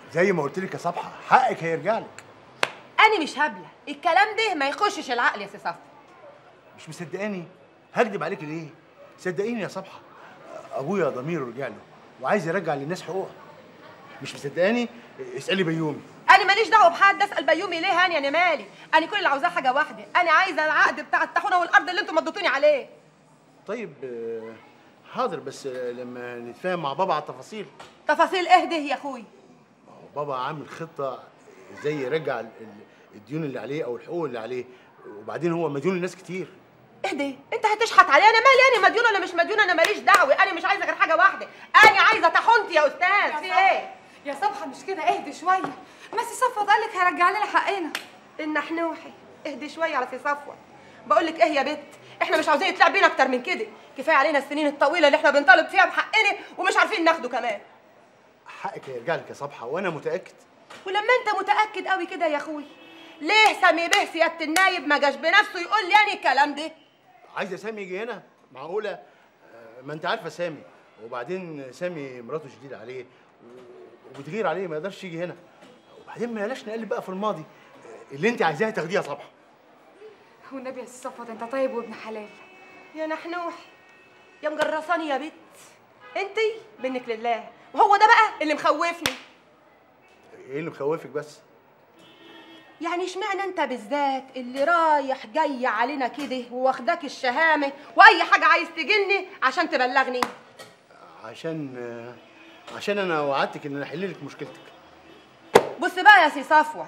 زي ما قلت لك يا صبحه حقك هيرجع لك انا مش هبله الكلام ده ما يخشش العقل يا سي صفوت مش مصدقاني هكدب عليك ليه صدقيني يا صبحه ابويا ضميره رجع له وعايز يرجع للناس حقوقها مش مصدقاني اسالي بيومي انا ماليش دعوه بحد اسال بيومي ليه هاني انا مالي انا كل اللي عاوزاه حاجه واحده انا عايزه العقد بتاع الطاحونه والارض اللي انتم مضيتوني عليه طيب آه، حاضر بس آه، لما نتفاهم مع بابا على التفاصيل تفاصيل اهدى يا اخوي هو بابا عامل خطه ازاي يرجع ال- ال- الديون اللي عليه او الحقوق اللي عليه وبعدين هو مديون لناس كتير اهدى انت هتشحت عليا انا مالي انا مديونه ولا مش مديونه انا ماليش دعوه انا مش عايزه غير حاجه واحده انا عايزه طاحونتي يا استاذ في ايه يا صبحة مش كده اهدي شوية ماسي صفوت قالك هيرجع لنا حقنا النحنوحي اهدي شويه على سي صفوه بقول لك ايه يا بت احنا مش عاوزين يتلعب بينا اكتر من كده كفايه علينا السنين الطويله اللي احنا بنطالب فيها بحقنا ومش عارفين ناخده كمان حقك هيرجع لك يا صبحه وانا متاكد ولما انت متاكد قوي كده يا اخوي ليه سامي به سياده النايب ما جاش بنفسه يقول لي يعني الكلام ده عايزه سامي يجي هنا معقوله آه، ما انت عارفه سامي وبعدين سامي مراته شديد عليه و- وبتغير عليه ما يقدرش يجي هنا وبعدين ما بلاش نقلب بقى في الماضي آه، اللي انت عايزاها تاخديها صبحه والنبي يا سي صفوت انت طيب وابن حلال يا نحنوح يا مجرساني يا بت انتي منك لله وهو ده بقى اللي مخوفني ايه اللي مخوفك بس يعني اشمعنى انت بالذات اللي رايح جاي علينا كده وواخداك الشهامه واي حاجه عايز تجني عشان تبلغني عشان آه، عشان انا وعدتك ان انا احل لك مشكلتك بص بقى يا سي صفوت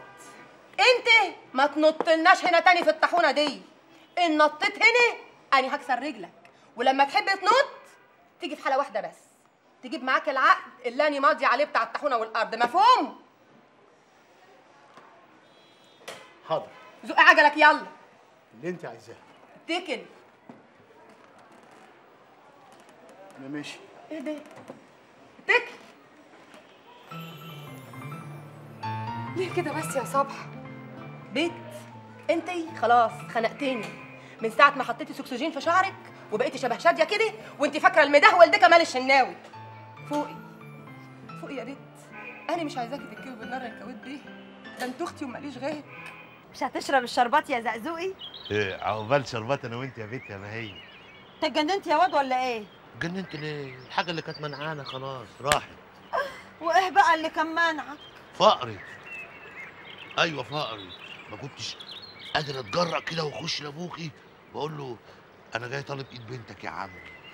انت ما تنطلناش هنا تاني في الطاحونه دي ان نطيت هنا انا هكسر رجلك ولما تحب تنط تيجي في حاله واحده بس تجيب معاك العقد اللي انا ماضي عليه بتاع الطاحونه والارض مفهوم حاضر زق عجلك يلا اللي انت عايزاه اتكل انا ماشي ايه ده اتكل ليه كده بس يا صبحة بيت انتي خلاص خنقتني من ساعه ما حطيتي سكسجين في شعرك وبقيتي شبه شاديه كده وانت فاكره المدهول ده كمال الشناوي فوقي فوقي يا بيت انا مش عايزاكي تتكوي بالنار الكويت دي ده انت اختي وماليش غيرك مش هتشرب الشربات يا زقزوقي ايه عقبال شربات انا وانت يا بنت يا ما هي انت اتجننت يا واد ولا ايه جننت ليه الحاجه اللي كانت منعانا خلاص راحت وايه بقى اللي كان مانعك فقري ايوه فقري ما كنتش قادر اتجرأ كده واخش لابوكي واقول له انا جاي طالب ايد بنتك يا عم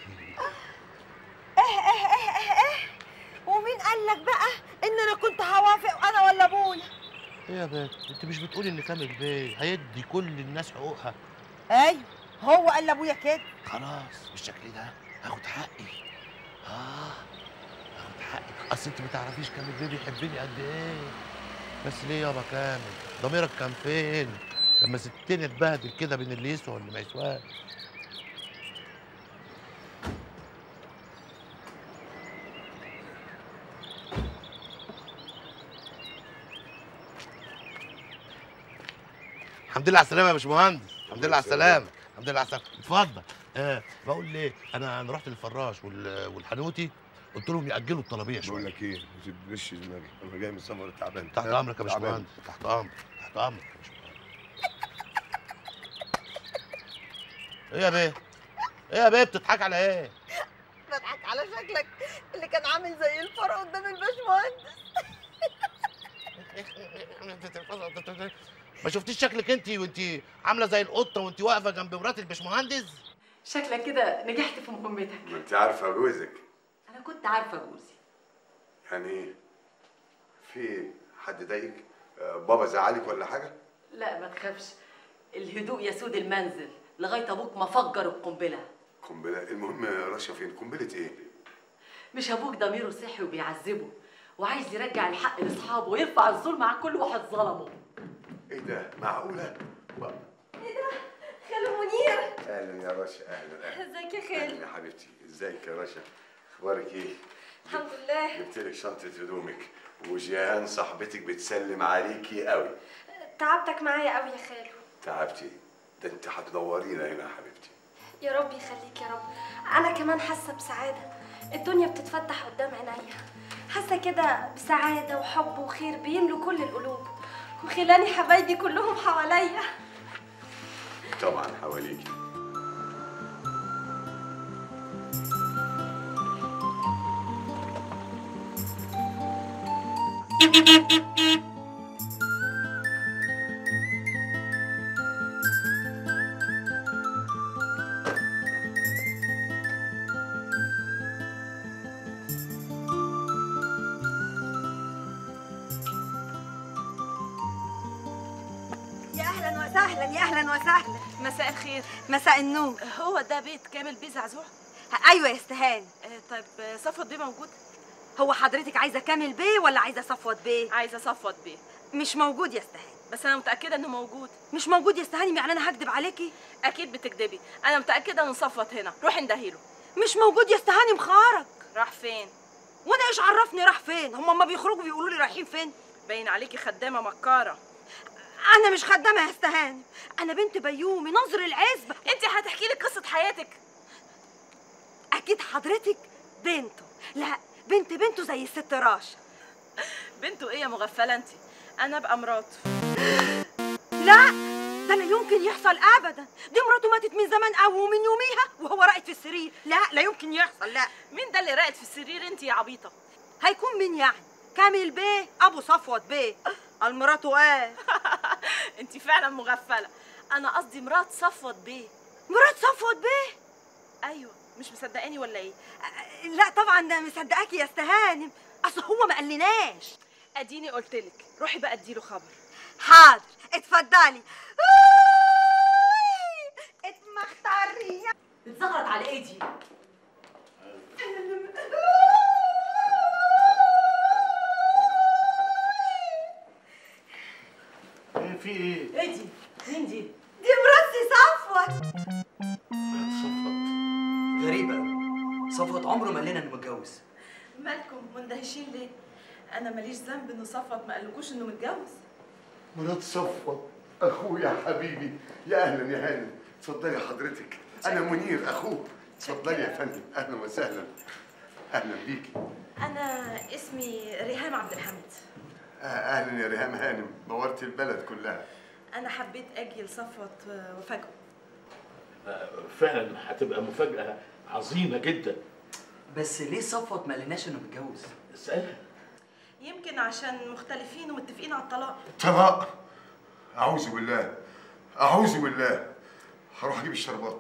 ايه ايه ايه ايه ايه ومين قال لك بقى ان انا كنت هوافق انا ولا ابويا ايه يا بنت انت مش بتقولي ان كامل بيه هيدي كل الناس حقوقها ايوه هو قال لابويا كده خلاص بالشكل ده هاخد حقي اه هاخد حقي اصل انت ما تعرفيش كامل بيه بيحبني قد ايه بس ليه يابا كامل ضميرك كان فين لما سبتني اتبهدل كده بين اللي يسوى واللي ما يسواش الحمد لله على السلامه يا باشمهندس الحمد لله على السلامه الحمد لله على السلامه اتفضل آه بقول ليه انا انا رحت للفراش وال- والحنوتي قلت لهم ياجلوا الطلبيه بقول شويه لك ايه ما تدبش دماغي انا جاي من سفر تعبان تحت امرك يا تعبان. باشمهندس تحت امرك تحت امرك يا باشمهندس ايه يا بيه ايه يا بيه بتضحك على ايه بضحك على شكلك اللي كان عامل زي الفار قدام الباشمهندس ما شفتيش شكلك انت وانت عامله زي القطه وانت واقفه جنب مرات الباشمهندس شكلك كده نجحت في مهمتك ما انت عارفه جوزك انا كنت عارفه جوزي يعني ايه في حد ضايقك آه، بابا زعلك ولا حاجه لا ما تخافش الهدوء يسود المنزل لغايه ابوك ما فجر القنبله قنبله المهم رشا فين قنبله ايه مش ابوك ضميره صحي وبيعذبه وعايز يرجع الحق لاصحابه ويرفع الظلم عن كل واحد ظلمه ايه ده معقوله و- خالو منير اهلا يا رشا اهلا اهلا ازيك يا اهلا خالو يا حبيبتي ازيك يا رشا اخبارك ايه الحمد لله جبت لك شنطه هدومك وجيهان صاحبتك بتسلم عليكي قوي تعبتك معايا قوي يا خالو تعبتي ده انت هتدورينا هنا يا حبيبتي يا رب يخليك يا رب انا كمان حاسه بسعاده الدنيا بتتفتح قدام عينيا حاسة كده بسعادة وحب وخير بيملوا كل القلوب وخلاني حبايبي كلهم حواليا طبعا حواليك يا اهلا وسهلا يا اهلا وسهلا مساء الخير مساء النور هو ده بيت كامل بيه زعزوع ايوه يا استهان آه، طيب آه، صفوت بيه موجود هو حضرتك عايزه كامل بيه ولا عايزه صفوت بيه عايزه صفوت بيه مش موجود يا استهان بس انا متاكده انه موجود مش موجود يا استهاني يعني انا هكدب عليكي اكيد بتكدبي انا متاكده ان صفوت هنا روحي اندهيله مش موجود يا استهاني مخارج راح فين وانا ايش عرفني راح فين هم اما بيخرجوا بيقولوا لي رايحين فين باين عليكي خدامه مكاره انا مش خدامه يا استهاني انا بنت بيومي نظر العزبه انت هتحكي لي قصه حياتك اكيد حضرتك بنته لا بنت بنته زي الست راشا بنته ايه يا مغفله انت انا ابقى مراته لا ده لا يمكن يحصل ابدا دي مراته ماتت من زمان قوي ومن يوميها وهو راقد في السرير لا لا يمكن يحصل لا مين ده اللي راقد في السرير انت يا عبيطه هيكون مين يعني كامل بيه ابو صفوت بيه المراته ايه انت فعلا مغفله انا قصدي مرات صفوت بيه مرات صفوت بيه ايوه مش مصدقاني ولا ايه لا طبعا ده مصدقاكي يا استهانم اصل هو ما قالناش اديني قلت لك روحي بقى اديله خبر حاضر اتفضلي اتمختاري بتزغرط على ايه دي ايه في ايه؟ ايه دي مين دي دي مراتي صفوت صفت غريبة أوي صفوت عمره ما قال لنا إنه متجوز مالكم مندهشين ليه انا ماليش ذنب انه صفوت ما قالكوش انه متجوز مرات صفوت اخويا حبيبي يا اهلا يا هانم اتفضلي حضرتك انا منير اخوك اتفضلي يا فندم اهلا وسهلا اهلا بيكي انا اسمي ريهام عبد الحميد آه، اهلا يا ريهام هانم نورتي البلد كلها انا حبيت اجي لصفوت وفاجئه فعلا هتبقى مفاجأة عظيمة جدا بس ليه صفوت ما قالناش إنه متجوز؟ اسألها يمكن عشان مختلفين ومتفقين على الطلاق طلاق اعوذ بالله اعوذ بالله هروح اجيب الشربات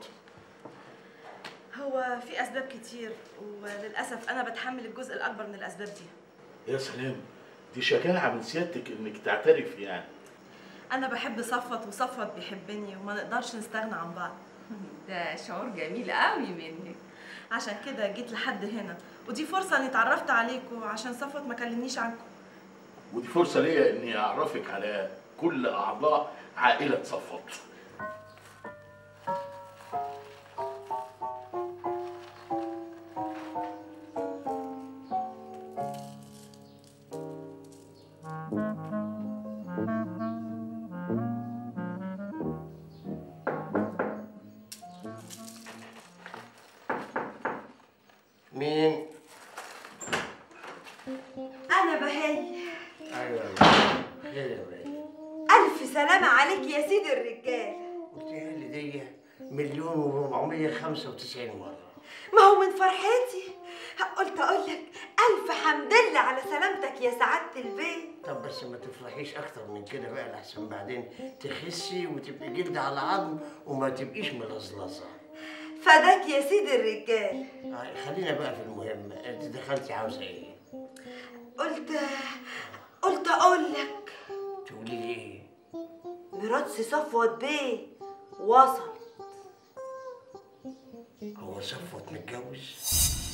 هو في اسباب كتير وللاسف انا بتحمل الجزء الاكبر من الاسباب دي يا سلام دي شجاعة من سيادتك إنك تعترف يعني انا بحب صفوت وصفوت بيحبني وما نقدرش نستغنى عن بعض ده شعور جميل قوي منك عشان كده جيت لحد هنا ودي فرصه اني اتعرفت عليكم عشان صفوت ما كلمنيش عنكم ودي فرصة ليا إني أعرفك على كل أعضاء عائلة صفوت مين؟ انا بهي ايوه خير يا ولاد الف سلامه عليك يا سيدي الرجال قلت لي دي مليون و495 مره ما هو من فرحتي قلت اقول لك الف حمد لله على سلامتك يا سعاده البيت طب بس ما تفرحيش اكتر من كده بقى لحسن بعدين تخسي وتبقي جلد على عظم وما تبقيش ملظلظه فداك يا سيدي الرجال آه، خلينا بقى في المهم انت دخلتي عاوزه ايه قلت قلت اقول لك تقولي لي ايه مرات سي صفوت بيه وصل هو صفوت متجوز